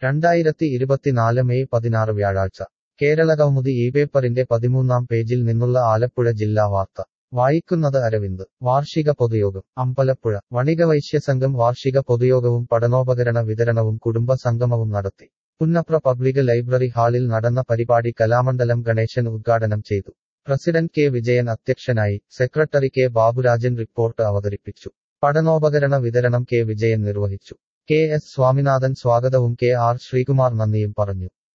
രണ്ടായിരത്തി ഇരുപത്തിനാല് മെയ് പതിനാറ് വ്യാഴാഴ്ച കേരളകൗമുദി ഈ പേപ്പറിന്റെ പതിമൂന്നാം പേജിൽ നിന്നുള്ള ആലപ്പുഴ ജില്ലാ വാർത്ത വായിക്കുന്നത് അരവിന്ദ് വാർഷിക പൊതുയോഗം അമ്പലപ്പുഴ വണികവൈശ്യസംഘം വാർഷിക പൊതുയോഗവും പഠനോപകരണ വിതരണവും കുടുംബ സംഗമവും നടത്തി പുന്നപ്ര പബ്ലിക് ലൈബ്രറി ഹാളിൽ നടന്ന പരിപാടി കലാമണ്ഡലം ഗണേശൻ ഉദ്ഘാടനം ചെയ്തു പ്രസിഡന്റ് കെ വിജയൻ അധ്യക്ഷനായി സെക്രട്ടറി കെ ബാബുരാജൻ റിപ്പോർട്ട് അവതരിപ്പിച്ചു പഠനോപകരണ വിതരണം കെ വിജയൻ നിർവഹിച്ചു കെ എസ് സ്വാമിനാഥൻ സ്വാഗതവും കെ ആർ ശ്രീകുമാർ നന്ദിയും പറഞ്ഞു